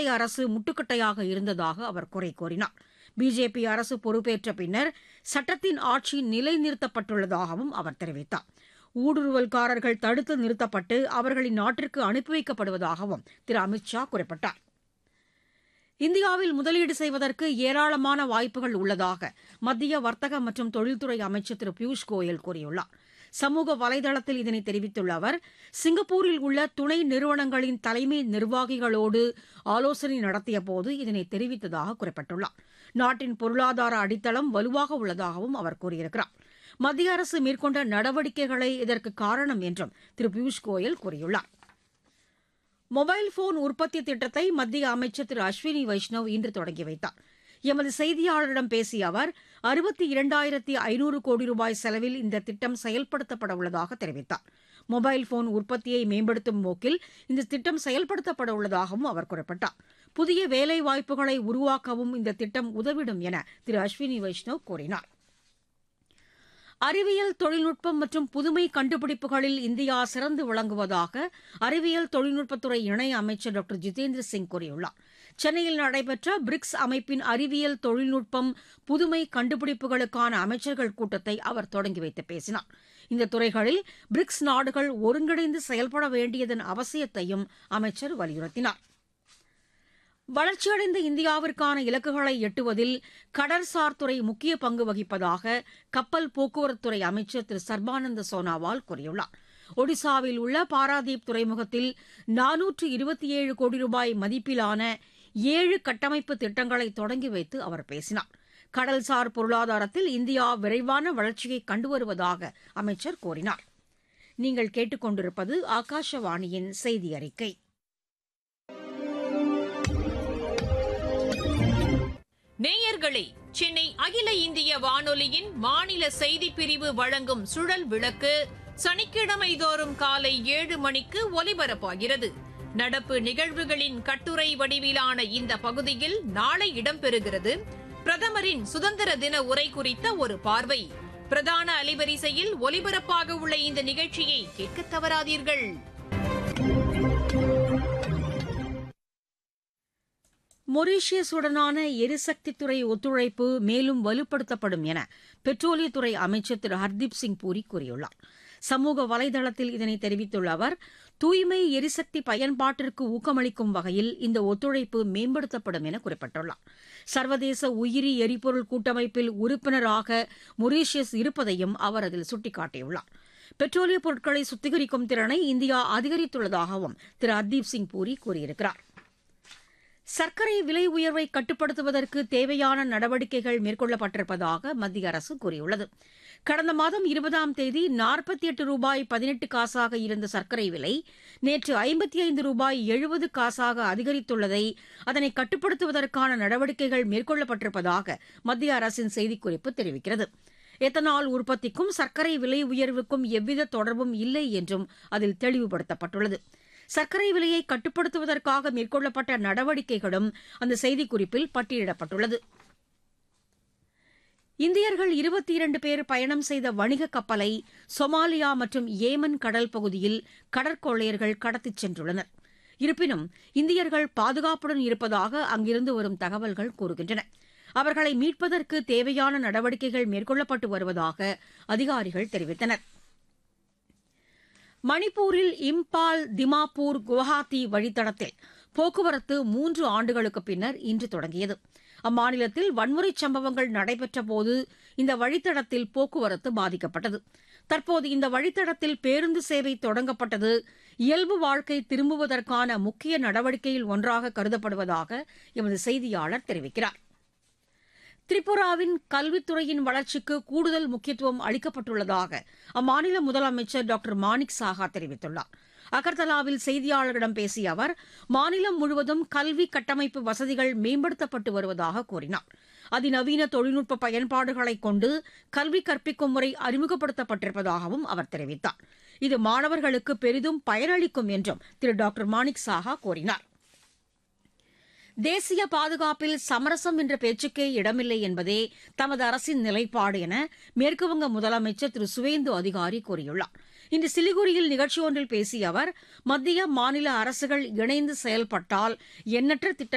மத்திய அரசு முட்டுக்கட்டையாக இருந்ததாக அவர் குறை கூறினார் பிஜேபி அரசு பொறுப்பேற்ற பின்னர் சட்டத்தின் ஆட்சி நிலைநிறுத்தப்பட்டுள்ளதாகவும் அவர் தெரிவித்தார் ஊடுருவல்காரர்கள் தடுத்து நிறுத்தப்பட்டு அவர்களின் நாட்டிற்கு அனுப்பி வைக்கப்படுவதாகவும் திரு அமித் ஷா குறிப்பிட்டார் இந்தியாவில் முதலீடு செய்வதற்கு ஏராளமான வாய்ப்புகள் உள்ளதாக மத்திய வர்த்தக மற்றும் தொழில்துறை அமைச்சர் திரு பியூஷ் கோயல் கூறியுள்ளார் சமூக வலைதளத்தில் இதனை தெரிவித்துள்ள அவர் சிங்கப்பூரில் உள்ள துணை நிறுவனங்களின் தலைமை நிர்வாகிகளோடு ஆலோசனை நடத்தியபோது இதனை தெரிவித்ததாக குறிப்பிட்டுள்ளார் நாட்டின் பொருளாதார அடித்தளம் வலுவாக உள்ளதாகவும் அவர் கூறியிருக்கிறார் மத்திய அரசு மேற்கொண்ட நடவடிக்கைகளே இதற்கு காரணம் என்றும் திரு பியூஷ் கோயல் கூறியுள்ளார் மொபைல் போன் உற்பத்தி திட்டத்தை மத்திய அமைச்சர் திரு அஸ்வினி வைஷ்ணவ் இன்று தொடங்கி வைத்தார் எமது செய்தியாளரிடம் பேசிய அவர் அறுபத்தி இரண்டாயிரத்தி ஐநூறு கோடி ரூபாய் செலவில் இந்த திட்டம் செயல்படுத்தப்பட உள்ளதாக தெரிவித்தார் மொபைல் போன் உற்பத்தியை மேம்படுத்தும் நோக்கில் இந்த திட்டம் செயல்படுத்தப்பட உள்ளதாகவும் அவர் குறிப்பிட்டார் புதிய வேலைவாய்ப்புகளை உருவாக்கவும் இந்த திட்டம் உதவிடும் என திரு அஸ்வினி வைஷ்ணவ் கூறினார் அறிவியல் தொழில்நுட்பம் மற்றும் புதுமை கண்டுபிடிப்புகளில் இந்தியா சிறந்து விளங்குவதாக அறிவியல் தொழில்நுட்பத்துறை இணை அமைச்சர் டாக்டர் ஜிதேந்திர சிங் கூறியுள்ளார் சென்னையில் நடைபெற்ற பிரிக்ஸ் அமைப்பின் அறிவியல் தொழில்நுட்பம் புதுமை கண்டுபிடிப்புகளுக்கான அமைச்சர்கள் கூட்டத்தை அவர் தொடங்கி வைத்து பேசினார் இந்த துறைகளில் பிரிக்ஸ் நாடுகள் ஒருங்கிணைந்து செயல்பட வேண்டியதன் அவசியத்தையும் அமைச்சர் வலியுறுத்தினார் வளர்ச்சியடைந்த இந்தியாவிற்கான இலக்குகளை எட்டுவதில் கடற்சார் துறை முக்கிய பங்கு வகிப்பதாக கப்பல் போக்குவரத்துறை அமைச்சர் திரு சர்பானந்த சோனாவால் கூறியுள்ளார் ஒடிசாவில் உள்ள பாராதீப் துறைமுகத்தில் நானூற்று இருபத்தி ஏழு கோடி ரூபாய் மதிப்பிலான ஏழு கட்டமைப்பு திட்டங்களை தொடங்கி வைத்து அவர் பேசினார் கடல்சார் பொருளாதாரத்தில் இந்தியா விரைவான வளர்ச்சியை கண்டு வருவதாக அமைச்சர் கூறினார் நீங்கள் கேட்டுக்கொண்டிருப்பது ஆகாஷவாணியின் செய்தி அறிக்கை நேயர்களே சென்னை அகில இந்திய வானொலியின் மாநில செய்திப் பிரிவு வழங்கும் சுழல் விளக்கு சனிக்கிழமை தோறும் காலை ஏழு மணிக்கு ஒலிபரப்பாகிறது நடப்பு நிகழ்வுகளின் கட்டுரை வடிவிலான இந்த பகுதியில் நாளை இடம்பெறுகிறது பிரதமரின் சுதந்திர தின உரை குறித்த ஒரு பார்வை பிரதான அலைவரிசையில் ஒலிபரப்பாக உள்ள இந்த நிகழ்ச்சியை கேட்க தவறாதீர்கள் மொரீஷியஸுடனான எரிசக்தித்துறை ஒத்துழைப்பு மேலும் வலுப்படுத்தப்படும் என பெட்ரோலியத்துறை அமைச்சர் திரு ஹர்தீப் சிங் பூரி கூறியுள்ளார் சமூக வலைதளத்தில் இதனை தெரிவித்துள்ள அவர் தூய்மை எரிசக்தி பயன்பாட்டிற்கு ஊக்கமளிக்கும் வகையில் இந்த ஒத்துழைப்பு மேம்படுத்தப்படும் என குறிப்பிட்டுள்ளார் சர்வதேச உயிரி எரிபொருள் கூட்டமைப்பில் உறுப்பினராக மொரீஷியஸ் இருப்பதையும் அவர் அதில் சுட்டிக்காட்டியுள்ளார் பெட்ரோலிய பொருட்களை சுத்திகரிக்கும் திறனை இந்தியா அதிகரித்துள்ளதாகவும் திரு ஹர்தீப் சிங் பூரி கூறியிருக்கிறார் சர்க்கரை விலை உயர்வை கட்டுப்படுத்துவதற்கு தேவையான நடவடிக்கைகள் மேற்கொள்ளப்பட்டிருப்பதாக மத்திய அரசு கூறியுள்ளது கடந்த மாதம் இருபதாம் தேதி நாற்பத்தி எட்டு ரூபாய் பதினெட்டு காசாக இருந்த சர்க்கரை விலை நேற்று ஐம்பத்தி ஐந்து ரூபாய் எழுபது காசாக அதிகரித்துள்ளதை அதனை கட்டுப்படுத்துவதற்கான நடவடிக்கைகள் மேற்கொள்ளப்பட்டிருப்பதாக மத்திய அரசின் செய்திக்குறிப்பு தெரிவிக்கிறது எத்தனால் உற்பத்திக்கும் சர்க்கரை விலை உயர்வுக்கும் எவ்வித தொடர்பும் இல்லை என்றும் அதில் தெளிவுபடுத்தப்பட்டுள்ளது சர்க்கரை விலையை கட்டுப்படுத்துவதற்காக மேற்கொள்ளப்பட்ட நடவடிக்கைகளும் அந்த செய்திக்குறிப்பில் பட்டியலிடப்பட்டுள்ளது இந்தியர்கள் இருபத்தி இரண்டு பேர் பயணம் செய்த வணிக கப்பலை சொமாலியா மற்றும் ஏமன் கடல் பகுதியில் கடற்கொள்ளையர்கள் கடத்திச் சென்றுள்ளனர் இருப்பினும் இந்தியர்கள் பாதுகாப்புடன் இருப்பதாக அங்கிருந்து வரும் தகவல்கள் கூறுகின்றன அவர்களை மீட்பதற்கு தேவையான நடவடிக்கைகள் மேற்கொள்ளப்பட்டு வருவதாக அதிகாரிகள் தெரிவித்தனா் மணிப்பூரில் இம்பால் திமாப்பூர் குவஹாத்தி வழித்தடத்தில் போக்குவரத்து மூன்று ஆண்டுகளுக்கு பின்னர் இன்று தொடங்கியது அம்மாநிலத்தில் வன்முறைச் சம்பவங்கள் நடைபெற்றபோது இந்த வழித்தடத்தில் போக்குவரத்து பாதிக்கப்பட்டது தற்போது இந்த வழித்தடத்தில் பேருந்து சேவை தொடங்கப்பட்டது இயல்பு வாழ்க்கை திரும்புவதற்கான முக்கிய நடவடிக்கையில் ஒன்றாக கருதப்படுவதாக எமது செய்தியாளர் தெரிவிக்கிறார் திரிபுராவின் கல்வித்துறையின் வளர்ச்சிக்கு கூடுதல் முக்கியத்துவம் அளிக்கப்பட்டுள்ளதாக அம்மாநில முதலமைச்சர் டாக்டர் மாணிக் சாஹா தெரிவித்துள்ளார் அகர்தலாவில் செய்தியாளர்களிடம் பேசிய அவர் மாநிலம் முழுவதும் கல்வி கட்டமைப்பு வசதிகள் மேம்படுத்தப்பட்டு வருவதாக கூறினார் அதிநவீன தொழில்நுட்ப பயன்பாடுகளை கொண்டு கல்வி கற்பிக்கும் முறை அறிமுகப்படுத்தப்பட்டிருப்பதாகவும் அவர் தெரிவித்தார் இது மாணவர்களுக்கு பெரிதும் பயனளிக்கும் என்றும் திரு டாக்டர் மாணிக் சாஹா கூறினார் தேசிய பாதுகாப்பில் சமரசம் என்ற பேச்சுக்கே இடமில்லை என்பதே தமது அரசின் நிலைப்பாடு என மேற்குவங்க முதலமைச்சர் திரு சுவேந்து அதிகாரி கூறியுள்ளார் இன்று சிலிகுரியில் நிகழ்ச்சி ஒன்றில் பேசிய அவர் மத்திய மாநில அரசுகள் இணைந்து செயல்பட்டால் எண்ணற்ற திட்டங்கள்